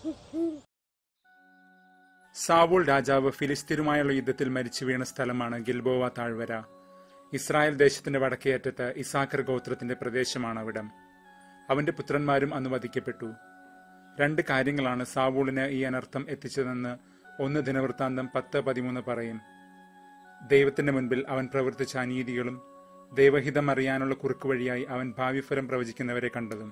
സാവൂൾ രാജാവ് ഫിലിസ്തീനുമായുള്ള യുദ്ധത്തിൽ മരിച്ചു വീണ സ്ഥലമാണ് ഗിൽബോവ താഴ്വര ഇസ്രായേൽ ദേശത്തിന്റെ വടക്കേയറ്റത്ത് ഇസാഖർ ഗോത്രത്തിന്റെ പ്രദേശമാണ് അവിടം അവന്റെ പുത്രന്മാരും അന്ന് വധിക്കപ്പെട്ടു രണ്ട് കാര്യങ്ങളാണ് സാവൂളിന് ഈ അനർത്ഥം എത്തിച്ചതെന്ന് ഒന്ന് ദിനവൃത്താന്തം പത്ത് പതിമൂന്ന് പറയും ദൈവത്തിന്റെ മുൻപിൽ അവൻ പ്രവർത്തിച്ച അനീതികളും ദൈവഹിതം അറിയാനുള്ള കുറുക്കുവഴിയായി അവൻ ഭാവിഫലം പ്രവചിക്കുന്നവരെ കണ്ടതും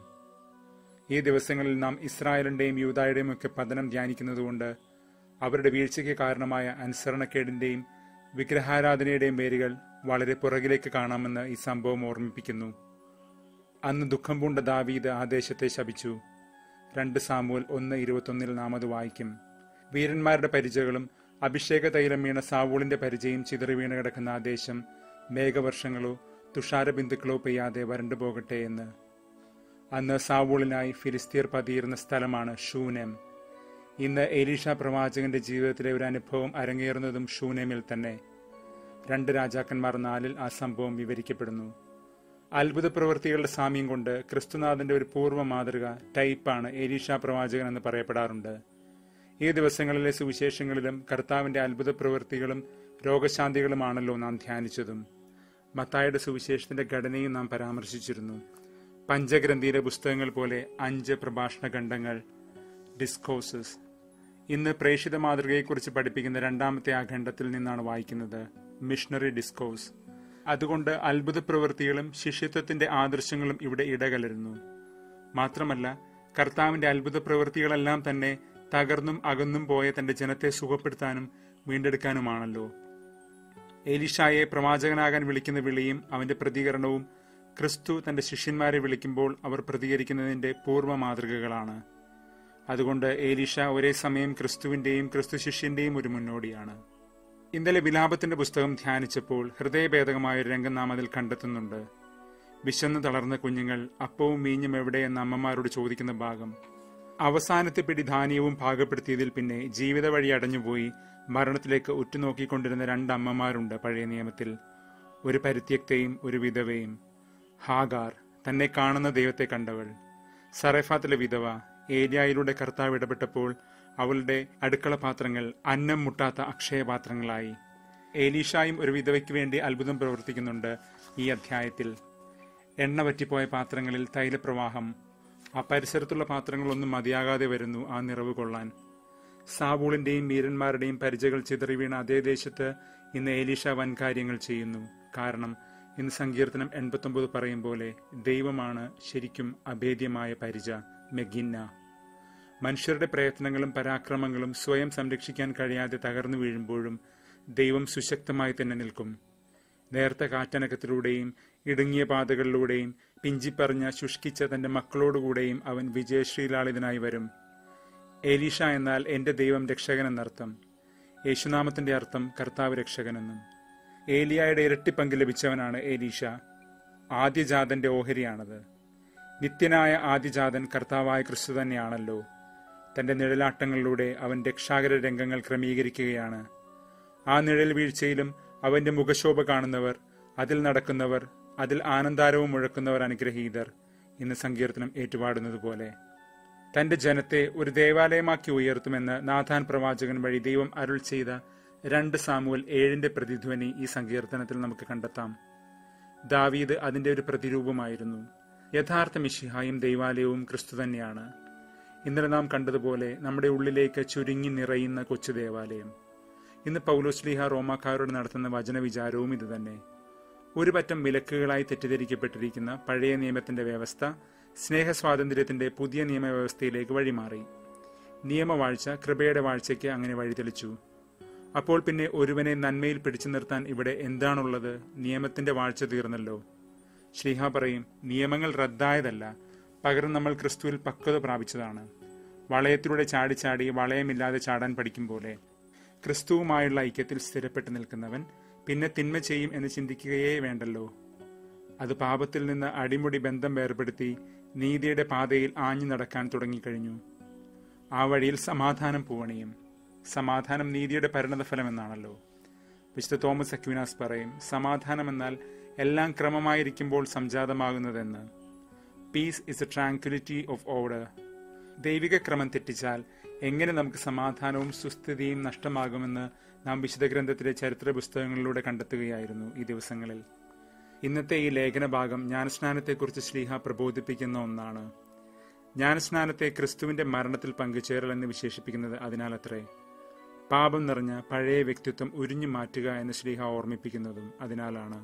ഈ ദിവസങ്ങളിൽ നാം ഇസ്രായേലിന്റെയും യൂതായുടെയും ഒക്കെ പതനം ധ്യാനിക്കുന്നതുകൊണ്ട് അവരുടെ വീഴ്ചയ്ക്ക് കാരണമായ അനുസരണക്കേടിന്റെയും വിഗ്രഹാരാധനയുടെയും പേരുകൾ വളരെ പുറകിലേക്ക് കാണാമെന്ന് ഈ സംഭവം ഓർമ്മിപ്പിക്കുന്നു അന്ന് ദുഃഖം പൂണ്ട ദാവീദ് ആദേശത്തെ ശപിച്ചു രണ്ട് സാമൂൽ ഒന്ന് ഇരുപത്തൊന്നിൽ നാം അത് വായിക്കും വീരന്മാരുടെ പരിചകളും അഭിഷേക തൈലം വീണ സാവൂളിന്റെ പരിചയം ചിതറി വീണ് കിടക്കുന്ന ആദേശം മേഘവർഷങ്ങളോ തുഷാരബിന്ദുക്കളോ പെയ്യാതെ വരണ്ടു പോകട്ടെ എന്ന് അന്ന് സാവൂളിനായി ഫിലിസ്തീർ പതിയിരുന്ന സ്ഥലമാണ് ഷൂനം ഇന്ന് എലീഷ പ്രവാചകന്റെ ജീവിതത്തിലെ ഒരു അനുഭവം അരങ്ങേറുന്നതും ഷൂനമിൽ തന്നെ രണ്ട് രാജാക്കന്മാർ നാലിൽ ആ സംഭവം വിവരിക്കപ്പെടുന്നു അത്ഭുത പ്രവൃത്തികളുടെ സാമ്യം കൊണ്ട് ക്രിസ്തുനാഥന്റെ ഒരു പൂർവ്വ മാതൃക ടൈപ്പാണ് എലീഷ പ്രവാചകൻ എന്ന് പറയപ്പെടാറുണ്ട് ഈ ദിവസങ്ങളിലെ സുവിശേഷങ്ങളിലും കർത്താവിന്റെ അത്ഭുത പ്രവൃത്തികളും രോഗശാന്തികളുമാണല്ലോ നാം ധ്യാനിച്ചതും മത്തായുടെ സുവിശേഷത്തിന്റെ ഘടനയും നാം പരാമർശിച്ചിരുന്നു പഞ്ചഗ്രന്ഥിയിലെ പുസ്തകങ്ങൾ പോലെ അഞ്ച് പ്രഭാഷണ ഖണ്ഡങ്ങൾ ഡിസ്കോസസ് ഇന്ന് പ്രേക്ഷിത മാതൃകയെക്കുറിച്ച് പഠിപ്പിക്കുന്ന രണ്ടാമത്തെ ആ ഖണ്ഡത്തിൽ നിന്നാണ് വായിക്കുന്നത് മിഷണറി ഡിസ്കോസ് അതുകൊണ്ട് അത്ഭുത പ്രവൃത്തികളും ശിഷ്യത്വത്തിന്റെ ആദർശങ്ങളും ഇവിടെ ഇടകലരുന്നു മാത്രമല്ല കർത്താവിന്റെ അത്ഭുത പ്രവൃത്തികളെല്ലാം തന്നെ തകർന്നും അകന്നും പോയ തന്റെ ജനത്തെ സുഖപ്പെടുത്താനും വീണ്ടെടുക്കാനുമാണല്ലോ എലിഷായെ പ്രവാചകനാകാൻ വിളിക്കുന്ന വിളിയും അവന്റെ പ്രതികരണവും ക്രിസ്തു തന്റെ ശിഷ്യന്മാരെ വിളിക്കുമ്പോൾ അവർ പ്രതികരിക്കുന്നതിന്റെ പൂർവ്വ മാതൃകകളാണ് അതുകൊണ്ട് ഏലീഷ ഒരേ സമയം ക്രിസ്തുവിന്റെയും ക്രിസ്തു ശിഷ്യന്റെയും ഒരു മുന്നോടിയാണ് ഇന്നലെ വിലാപത്തിന്റെ പുസ്തകം ധ്യാനിച്ചപ്പോൾ ഹൃദയഭേദകമായ ഒരു രംഗം നാം അതിൽ കണ്ടെത്തുന്നുണ്ട് വിശന്ന് തളർന്ന കുഞ്ഞുങ്ങൾ അപ്പവും മീഞ്ഞും എവിടെയെന്ന് അമ്മമാരോട് ചോദിക്കുന്ന ഭാഗം അവസാനത്തെ പിടി ധാന്യവും പാകപ്പെടുത്തിയതിൽ പിന്നെ ജീവിത വഴി അടഞ്ഞുപോയി മരണത്തിലേക്ക് ഉറ്റുനോക്കിക്കൊണ്ടിരുന്ന രണ്ട് അമ്മമാരുണ്ട് പഴയ നിയമത്തിൽ ഒരു പരിത്യക്തയും ഒരു വിധവയും ഹാഗാർ തന്നെ കാണുന്ന ദൈവത്തെ കണ്ടവൾ സറഫാത്തിലെ വിധവ ഏരിയയിലൂടെ കർത്താവ് ഇടപെട്ടപ്പോൾ അവളുടെ അടുക്കള പാത്രങ്ങൾ അന്നം മുട്ടാത്ത അക്ഷയപാത്രങ്ങളായി ഏലീഷായും ഒരു വിധവയ്ക്ക് വേണ്ടി അത്ഭുതം പ്രവർത്തിക്കുന്നുണ്ട് ഈ അധ്യായത്തിൽ എണ്ണ പറ്റിപ്പോയ പാത്രങ്ങളിൽ തൈലപ്രവാഹം ആ പരിസരത്തുള്ള പാത്രങ്ങളൊന്നും മതിയാകാതെ വരുന്നു ആ നിറവ് കൊള്ളാൻ സാവൂളിന്റെയും വീരന്മാരുടെയും പരിചകൾ ചിതറി വീണ അതേ ദേശത്ത് ഇന്ന് ഏലീഷ വൻകാര്യങ്ങൾ ചെയ്യുന്നു കാരണം ഇന്ന് സങ്കീർത്തനം എൺപത്തൊമ്പത് പറയും പോലെ ദൈവമാണ് ശരിക്കും അഭേദ്യമായ പരിച മെഗിന്ന മനുഷ്യരുടെ പ്രയത്നങ്ങളും പരാക്രമങ്ങളും സ്വയം സംരക്ഷിക്കാൻ കഴിയാതെ തകർന്നു വീഴുമ്പോഴും ദൈവം സുശക്തമായി തന്നെ നിൽക്കും നേർത്ത കാറ്റനക്കത്തിലൂടെയും ഇടുങ്ങിയ പാതകളിലൂടെയും പിഞ്ചിപ്പറഞ്ഞ ശുഷ്കിച്ച തന്റെ മക്കളോടുകൂടെയും അവൻ വിജയശ്രീലാളിതനായി വരും ഏലീഷ എന്നാൽ എന്റെ ദൈവം രക്ഷകൻ എന്നർത്ഥം യേശുനാമത്തിന്റെ അർത്ഥം കർത്താവ് രക്ഷകനെന്നും ഏലിയായുടെ ഇരട്ടി പങ്ക് ലഭിച്ചവനാണ് ഏലീഷ ആദ്യജാതന്റെ ഓഹരിയാണത് നിത്യനായ ആദ്യജാതൻ കർത്താവായ ക്രിസ്തു തന്നെയാണല്ലോ തന്റെ നിഴലാട്ടങ്ങളിലൂടെ അവൻ രക്ഷാകര രംഗങ്ങൾ ക്രമീകരിക്കുകയാണ് ആ നിഴൽ വീഴ്ചയിലും അവന്റെ മുഖശോഭ കാണുന്നവർ അതിൽ നടക്കുന്നവർ അതിൽ ആനന്ദാരവും മുഴക്കുന്നവർ അനുഗ്രഹീതർ ഇന്ന് സങ്കീർത്തനം ഏറ്റുപാടുന്നത് പോലെ തന്റെ ജനത്തെ ഒരു ദേവാലയമാക്കി ഉയർത്തുമെന്ന് നാഥാൻ പ്രവാചകൻ വഴി ദൈവം അരുൾ ചെയ്ത രണ്ട് സാമുവൽ ഏഴിന്റെ പ്രതിധ്വനി ഈ സങ്കീർത്തനത്തിൽ നമുക്ക് കണ്ടെത്താം ദാവീദ് അതിന്റെ ഒരു പ്രതിരൂപമായിരുന്നു യഥാർത്ഥ മിഷിഹായും ദൈവാലയവും ക്രിസ്തു തന്നെയാണ് ഇന്നലെ നാം കണ്ടതുപോലെ നമ്മുടെ ഉള്ളിലേക്ക് ചുരുങ്ങി നിറയുന്ന കൊച്ചു ദേവാലയം ഇന്ന് പൗലോസ്ലിഹ റോമാക്കാരോട് നടത്തുന്ന വചനവിചാരവും ഇതുതന്നെ ഒരു പറ്റം വിലക്കുകളായി തെറ്റിദ്ധരിക്കപ്പെട്ടിരിക്കുന്ന പഴയ നിയമത്തിന്റെ വ്യവസ്ഥ സ്നേഹസ്വാതന്ത്ര്യത്തിന്റെ പുതിയ നിയമവ്യവസ്ഥയിലേക്ക് വഴിമാറി നിയമവാഴ്ച കൃപയുടെ വാഴ്ചയ്ക്ക് അങ്ങനെ വഴിതെളിച്ചു അപ്പോൾ പിന്നെ ഒരുവനെ നന്മയിൽ പിടിച്ചു നിർത്താൻ ഇവിടെ എന്താണുള്ളത് നിയമത്തിന്റെ വാഴ്ച തീർന്നല്ലോ ശ്രീഹ പറയും നിയമങ്ങൾ റദ്ദായതല്ല പകരം നമ്മൾ ക്രിസ്തുവിൽ പക്വത പ്രാപിച്ചതാണ് വളയത്തിലൂടെ ചാടി ചാടി വളയമില്ലാതെ ചാടാൻ പഠിക്കും പോലെ ക്രിസ്തുവുമായുള്ള ഐക്യത്തിൽ സ്ഥിരപ്പെട്ടു നിൽക്കുന്നവൻ പിന്നെ തിന്മ ചെയ്യും എന്ന് ചിന്തിക്കുകയേ വേണ്ടല്ലോ അത് പാപത്തിൽ നിന്ന് അടിമുടി ബന്ധം വേർപെടുത്തി നീതിയുടെ പാതയിൽ ആഞ്ഞു നടക്കാൻ തുടങ്ങിക്കഴിഞ്ഞു ആ വഴിയിൽ സമാധാനം പൂവണിയും സമാധാനം നീതിയുടെ പരിണതഫലം എന്നാണല്ലോ വിശുദ്ധ തോമസ് അക്വിനാസ് പറയും സമാധാനം എന്നാൽ എല്ലാം ക്രമമായിരിക്കുമ്പോൾ സംജാതമാകുന്നതെന്ന് peace is a tranquillity of order ദൈവിക ക്രമം തെറ്റിച്ചാൽ എങ്ങനെ നമുക്ക് സമാധാനവും സുസ്ഥിതിയും നഷ്ടമാകുമെന്ന് നാം വിശുദ്ധ ഗ്രന്ഥത്തിലെ ചരിത്ര പുസ്തകങ്ങളിലൂടെ കണ്ടെത്തുകയായിരുന്നു ഈ ദിവസങ്ങളിൽ ഇന്നത്തെ ഈ ലേഖന ഭാഗം ജ്ഞാനസ്നാനത്തെക്കുറിച്ച് ശ്ലീഹ പ്രബോധിപ്പിക്കുന്ന ഒന്നാണ് ജ്ഞാനസ്നാനത്തെ ക്രിസ്തുവിന്റെ മരണത്തിൽ പങ്കുചേരൽ എന്ന് വിശേഷിപ്പിക്കുന്നത് അതിനാലത്രേ പാപം നിറഞ്ഞ പഴയ വ്യക്തിത്വം ഉരിഞ്ഞു മാറ്റുക എന്ന് ശ്ലീഹ ഓർമ്മിപ്പിക്കുന്നതും അതിനാലാണ്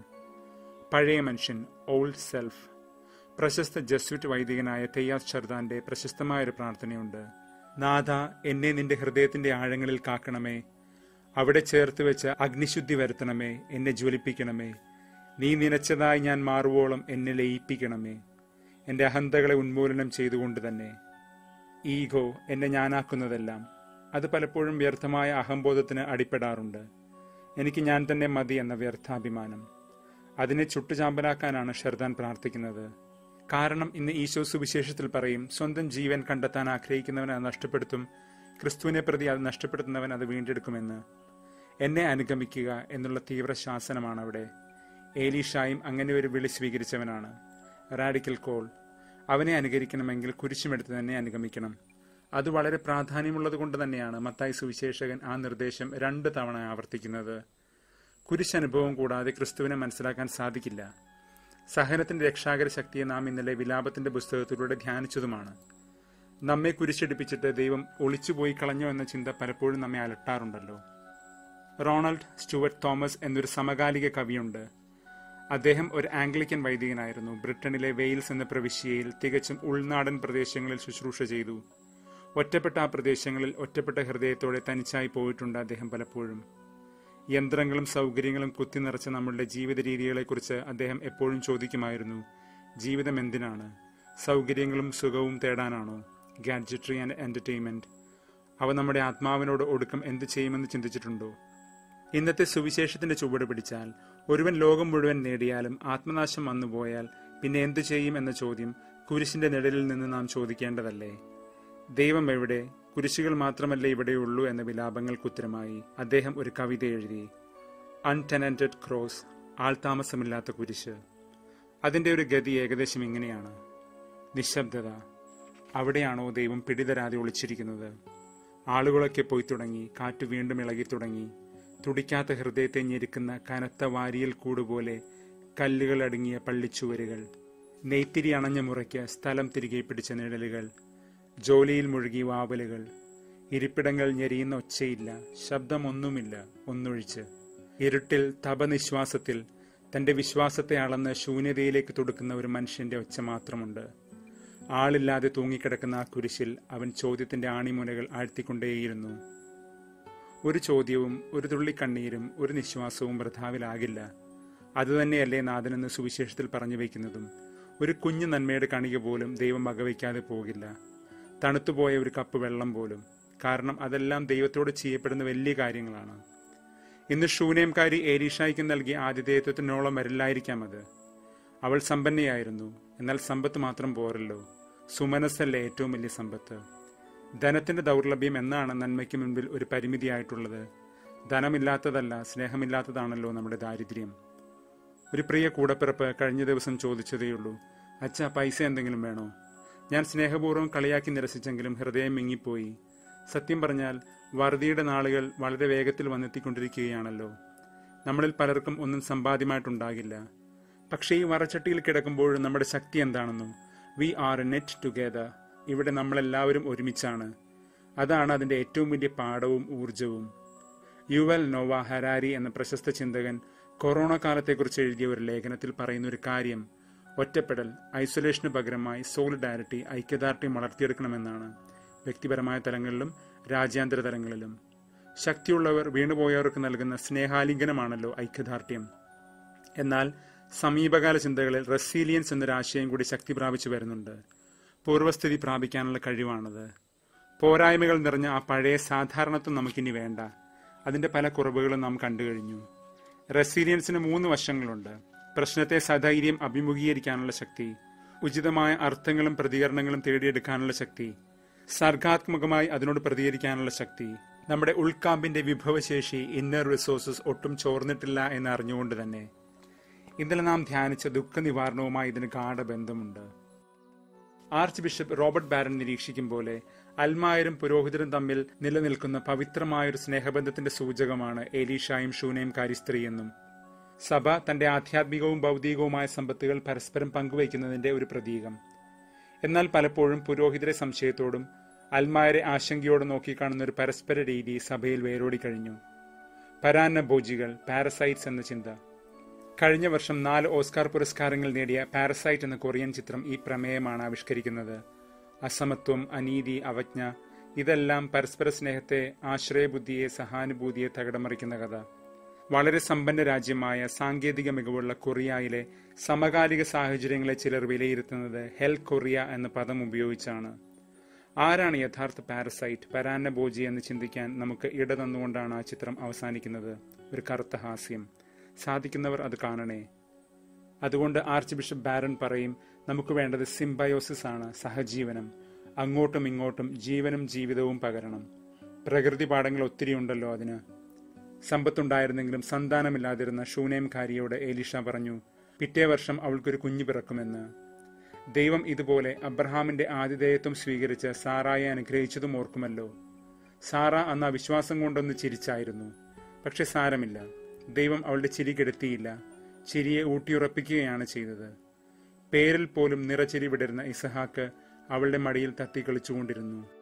പഴയ മനുഷ്യൻ ഓൾഡ് സെൽഫ് പ്രശസ്ത ജസ്വിറ്റ് വൈദികനായ തെയ്യാസ് ഷർദാന്റെ പ്രശസ്തമായ ഒരു പ്രാർത്ഥനയുണ്ട് നാഥ എന്നെ നിന്റെ ഹൃദയത്തിന്റെ ആഴങ്ങളിൽ കാക്കണമേ അവിടെ ചേർത്ത് വെച്ച അഗ്നിശുദ്ധി വരുത്തണമേ എന്നെ ജ്വലിപ്പിക്കണമേ നീ നനച്ചതായി ഞാൻ മാറുവോളം എന്നെ ലയിപ്പിക്കണമേ എന്റെ അഹന്തകളെ ഉന്മൂലനം ചെയ്തുകൊണ്ട് തന്നെ ഈഗോ എന്നെ ഞാനാക്കുന്നതെല്ലാം അത് പലപ്പോഴും വ്യർത്ഥമായ അഹംബോധത്തിന് അടിപ്പെടാറുണ്ട് എനിക്ക് ഞാൻ തന്നെ മതി എന്ന വ്യർത്ഥാഭിമാനം അതിനെ ചുട്ടുചാമ്പലാക്കാനാണ് ഷെർദാൻ പ്രാർത്ഥിക്കുന്നത് കാരണം ഇന്ന് ഈശോ സുവിശേഷത്തിൽ പറയും സ്വന്തം ജീവൻ കണ്ടെത്താൻ ആഗ്രഹിക്കുന്നവൻ അത് നഷ്ടപ്പെടുത്തും ക്രിസ്തുവിനെ പ്രതി അത് നഷ്ടപ്പെടുത്തുന്നവൻ അത് വീണ്ടെടുക്കുമെന്ന് എന്നെ അനുഗമിക്കുക എന്നുള്ള തീവ്ര ശാസനമാണ് അവിടെ ഏലീഷായും അങ്ങനെ ഒരു വിളി സ്വീകരിച്ചവനാണ് റാഡിക്കൽ കോൾ അവനെ അനുകരിക്കണമെങ്കിൽ കുരിശുമെടുത്ത് തന്നെ അനുഗമിക്കണം അത് വളരെ പ്രാധാന്യമുള്ളത് കൊണ്ട് തന്നെയാണ് മത്തായി സുവിശേഷകൻ ആ നിർദ്ദേശം രണ്ട് തവണ ആവർത്തിക്കുന്നത് കുരിശനുഭവം കൂടാതെ ക്രിസ്തുവിനെ മനസ്സിലാക്കാൻ സാധിക്കില്ല സഹനത്തിന്റെ രക്ഷാകര ശക്തിയെ നാം ഇന്നലെ വിലാപത്തിന്റെ പുസ്തകത്തിലൂടെ ധ്യാനിച്ചതുമാണ് നമ്മെ കുരിശടിപ്പിച്ചിട്ട് ദൈവം ഒളിച്ചുപോയി കളഞ്ഞോ എന്ന ചിന്ത പലപ്പോഴും നമ്മെ അലട്ടാറുണ്ടല്ലോ റോണൾഡ് സ്റ്റുവർട്ട് തോമസ് എന്നൊരു സമകാലിക കവിയുണ്ട് അദ്ദേഹം ഒരു ആംഗ്ലിക്കൻ വൈദികനായിരുന്നു ബ്രിട്ടനിലെ വെയിൽസ് എന്ന പ്രവിശ്യയിൽ തികച്ചും ഉൾനാടൻ പ്രദേശങ്ങളിൽ ശുശ്രൂഷ ചെയ്തു ഒറ്റപ്പെട്ട ആ പ്രദേശങ്ങളിൽ ഒറ്റപ്പെട്ട ഹൃദയത്തോടെ തനിച്ചായി പോയിട്ടുണ്ട് അദ്ദേഹം പലപ്പോഴും യന്ത്രങ്ങളും സൗകര്യങ്ങളും കുത്തി നിറച്ച നമ്മളുടെ ജീവിത രീതികളെക്കുറിച്ച് അദ്ദേഹം എപ്പോഴും ചോദിക്കുമായിരുന്നു ജീവിതം എന്തിനാണ് സൗകര്യങ്ങളും സുഖവും തേടാനാണോ ഗാഡ്ജറ്ററി ആൻഡ് എന്റർടൈൻമെന്റ് അവ നമ്മുടെ ആത്മാവിനോട് ഒടുക്കം എന്ത് ചെയ്യുമെന്ന് ചിന്തിച്ചിട്ടുണ്ടോ ഇന്നത്തെ സുവിശേഷത്തിന്റെ ചുവട് പിടിച്ചാൽ ഒരുവൻ ലോകം മുഴുവൻ നേടിയാലും ആത്മനാശം വന്നുപോയാൽ പിന്നെ എന്തു ചെയ്യും എന്ന ചോദ്യം കുരിശിന്റെ നിഴലിൽ നിന്ന് നാം ചോദിക്കേണ്ടതല്ലേ ദൈവം എവിടെ കുരിശുകൾ മാത്രമല്ലേ ഇവിടെയുള്ളൂ എന്ന വിലാപങ്ങൾക്കുത്തരമായി അദ്ദേഹം ഒരു കവിത എഴുതി അൺടെനന്റഡ് ക്രോസ് ആൾതാമസമില്ലാത്ത കുരിശ് അതിന്റെ ഒരു ഗതി ഏകദേശം ഇങ്ങനെയാണ് നിശബ്ദത അവിടെയാണോ ദൈവം പിടിതരാതെ ഒളിച്ചിരിക്കുന്നത് ആളുകളൊക്കെ പോയി തുടങ്ങി കാറ്റ് വീണ്ടും ഇളകി തുടങ്ങി തുടിക്കാത്ത ഹൃദയത്തെ ഞെരുക്കുന്ന കനത്ത വാരിയൽ കൂടുപോലെ കല്ലുകൾ അടങ്ങിയ പള്ളിച്ചുവരുകൾ നെയ്ത്തിരി അണഞ്ഞ മുറയ്ക്ക് സ്ഥലം തിരികെ പിടിച്ച നിഴലുകൾ ജോലിയിൽ മുഴുകി വാവലുകൾ ഇരിപ്പിടങ്ങൾ ഞെരിയുന്ന ഒച്ചയില്ല ശബ്ദമൊന്നുമില്ല ഒന്നൊഴിച്ച് ഇരുട്ടിൽ തപനിശ്വാസത്തിൽ തന്റെ വിശ്വാസത്തെ അളന്ന് ശൂന്യതയിലേക്ക് തുടുക്കുന്ന ഒരു മനുഷ്യന്റെ ഒച്ച മാത്രമുണ്ട് ആളില്ലാതെ തൂങ്ങിക്കിടക്കുന്ന ആ കുരിശിൽ അവൻ ചോദ്യത്തിന്റെ ആണിമുനകൾ ആഴ്ത്തിക്കൊണ്ടേയിരുന്നു ഒരു ചോദ്യവും ഒരു തുള്ളി കണ്ണീരും ഒരു നിശ്വാസവും വൃഥാവിലാകില്ല അതുതന്നെയല്ലേ നാഥനെന്ന് സുവിശേഷത്തിൽ പറഞ്ഞു വയ്ക്കുന്നതും ഒരു കുഞ്ഞു നന്മയുടെ കണിക പോലും ദൈവം വകവയ്ക്കാതെ പോകില്ല തണുത്തുപോയ ഒരു കപ്പ് വെള്ളം പോലും കാരണം അതെല്ലാം ദൈവത്തോട് ചെയ്യപ്പെടുന്ന വലിയ കാര്യങ്ങളാണ് ഇന്ന് ശൂന്യംകാരി ഏരീഷായ്ക്ക് നൽകിയ ആതിഥേയത്വത്തിനോളം വരില്ലായിരിക്കാം അത് അവൾ സമ്പന്നയായിരുന്നു എന്നാൽ സമ്പത്ത് മാത്രം പോരല്ലോ സുമനസ്സല്ലേ ഏറ്റവും വലിയ സമ്പത്ത് ധനത്തിന്റെ ദൗർലഭ്യം എന്നാണ് നന്മയ്ക്ക് മുൻപിൽ ഒരു പരിമിതിയായിട്ടുള്ളത് ധനമില്ലാത്തതല്ല സ്നേഹമില്ലാത്തതാണല്ലോ നമ്മുടെ ദാരിദ്ര്യം ഒരു പ്രിയ കൂടപ്പിറപ്പ് കഴിഞ്ഞ ദിവസം ചോദിച്ചതേയുള്ളൂ അച്ഛ പൈസ എന്തെങ്കിലും വേണോ ഞാൻ സ്നേഹപൂർവ്വം കളിയാക്കി നിരസിച്ചെങ്കിലും ഹൃദയം മിങ്ങിപ്പോയി സത്യം പറഞ്ഞാൽ വറുതിയുടെ നാളുകൾ വളരെ വേഗത്തിൽ വന്നെത്തിക്കൊണ്ടിരിക്കുകയാണല്ലോ നമ്മളിൽ പലർക്കും ഒന്നും സമ്പാദ്യമായിട്ടുണ്ടാകില്ല പക്ഷേ ഈ വറച്ചട്ടിയിൽ കിടക്കുമ്പോഴും നമ്മുടെ ശക്തി എന്താണെന്നോ വി ആർ നെറ്റ് ടുഗെദർ ഇവിടെ നമ്മളെല്ലാവരും ഒരുമിച്ചാണ് അതാണ് അതിന്റെ ഏറ്റവും വലിയ പാഠവും ഊർജവും യുവൽ നോവ ഹരാരി എന്ന പ്രശസ്ത ചിന്തകൻ കൊറോണ കാലത്തെക്കുറിച്ച് എഴുതിയ ഒരു ലേഖനത്തിൽ പറയുന്ന ഒരു കാര്യം ഒറ്റപ്പെടൽ ഐസൊലേഷന് പകരമായി സോളിഡാരിറ്റി ഐക്യദാർഢ്യം വളർത്തിയെടുക്കണമെന്നാണ് വ്യക്തിപരമായ തലങ്ങളിലും രാജ്യാന്തര തലങ്ങളിലും ശക്തിയുള്ളവർ വീണുപോയവർക്ക് നൽകുന്ന സ്നേഹാലിംഗനമാണല്ലോ ഐക്യദാർഢ്യം എന്നാൽ സമീപകാല ചിന്തകളിൽ റെസീലിയൻസ് എന്നൊരു ആശയം കൂടി ശക്തി പ്രാപിച്ചു വരുന്നുണ്ട് പൂർവ്വസ്ഥിതി പ്രാപിക്കാനുള്ള കഴിവാണത് പോരായ്മകൾ നിറഞ്ഞ ആ പഴയ സാധാരണത്വം നമുക്കിനി വേണ്ട അതിന്റെ പല കുറവുകളും നാം കണ്ടു കഴിഞ്ഞു റെസീലിയൻസിന് മൂന്ന് വശങ്ങളുണ്ട് പ്രശ്നത്തെ സധൈര്യം അഭിമുഖീകരിക്കാനുള്ള ശക്തി ഉചിതമായ അർത്ഥങ്ങളും പ്രതികരണങ്ങളും തേടിയെടുക്കാനുള്ള ശക്തി സർഗാത്മകമായി അതിനോട് പ്രതികരിക്കാനുള്ള ശക്തി നമ്മുടെ ഉൾക്കാമ്പിന്റെ വിഭവശേഷി ഇന്നർ റിസോഴ്സസ് ഒട്ടും ചോർന്നിട്ടില്ല എന്ന് അറിഞ്ഞുകൊണ്ട് തന്നെ ഇന്നലെ നാം ധ്യാനിച്ച ദുഃഖ നിവാരണവുമായി ഇതിന് ഗാഠബന്ധമുണ്ട് ആർച്ച് ബിഷപ്പ് റോബർട്ട് ബാരൻ നിരീക്ഷിക്കും പോലെ അൽമായരും പുരോഹിതരും തമ്മിൽ നിലനിൽക്കുന്ന പവിത്രമായൊരു സ്നേഹബന്ധത്തിന്റെ സൂചകമാണ് ഏലീഷായും ഷൂനയും കാര്യസ്ത്രീയെന്നും സഭ തന്റെ ആധ്യാത്മികവും ഭൗതികവുമായ സമ്പത്തുകൾ പരസ്പരം പങ്കുവയ്ക്കുന്നതിന്റെ ഒരു പ്രതീകം എന്നാൽ പലപ്പോഴും പുരോഹിതരെ സംശയത്തോടും അൽമായരെ ആശങ്കയോടെ നോക്കിക്കാണുന്ന ഒരു പരസ്പര രീതി സഭയിൽ വേരോടിക്കഴിഞ്ഞു പരാന്ന ഭോജികൾ പാരസൈറ്റ്സ് എന്ന ചിന്ത കഴിഞ്ഞ വർഷം നാല് ഓസ്കാർ പുരസ്കാരങ്ങൾ നേടിയ പാരസൈറ്റ് എന്ന കൊറിയൻ ചിത്രം ഈ പ്രമേയമാണ് ആവിഷ്കരിക്കുന്നത് അസമത്വം അനീതി അവജ്ഞ ഇതെല്ലാം പരസ്പര സ്നേഹത്തെ ആശ്രയബുദ്ധിയെ സഹാനുഭൂതിയെ തകിടമറിക്കുന്ന കഥ വളരെ സമ്പന്ന രാജ്യമായ സാങ്കേതിക മികവുള്ള കൊറിയയിലെ സമകാലിക സാഹചര്യങ്ങളെ ചിലർ വിലയിരുത്തുന്നത് ഹെൽ കൊറിയ എന്ന പദം ഉപയോഗിച്ചാണ് ആരാണ് യഥാർത്ഥ പാരസൈറ്റ് പരാന്ന ബോജി എന്ന് ചിന്തിക്കാൻ നമുക്ക് ഇട തന്നുകൊണ്ടാണ് ആ ചിത്രം അവസാനിക്കുന്നത് ഒരു കറുത്ത ഹാസ്യം സാധിക്കുന്നവർ അത് കാണണേ അതുകൊണ്ട് ആർച്ച് ബിഷപ്പ് ബാരൻ പറയും നമുക്ക് വേണ്ടത് സിംബയോസിസ് ആണ് സഹജീവനം അങ്ങോട്ടും ഇങ്ങോട്ടും ജീവനും ജീവിതവും പകരണം പ്രകൃതി പാഠങ്ങൾ ഒത്തിരി ഉണ്ടല്ലോ അതിന് സമ്പത്തുണ്ടായിരുന്നെങ്കിലും സന്താനമില്ലാതിരുന്ന ഷൂനേംകാരിയോട് ഏലിഷ പറഞ്ഞു പിറ്റേ വർഷം അവൾക്കൊരു കുഞ്ഞു പിറക്കുമെന്ന് ദൈവം ഇതുപോലെ അബ്രഹാമിന്റെ ആതിഥേയത്വം സ്വീകരിച്ച് സാറായെ അനുഗ്രഹിച്ചതും ഓർക്കുമല്ലോ സാറ അന്ന് ആ വിശ്വാസം കൊണ്ടൊന്ന് ചിരിച്ചായിരുന്നു പക്ഷെ സാരമില്ല ദൈവം അവളുടെ ചിരി കെടുത്തിയില്ല ചിരിയെ ഊട്ടിയുറപ്പിക്കുകയാണ് ചെയ്തത് പേരിൽ പോലും നിറച്ചിരി വിടരുന്ന ഇസഹാക്ക് അവളുടെ മടിയിൽ തത്തി കളിച്ചുകൊണ്ടിരുന്നു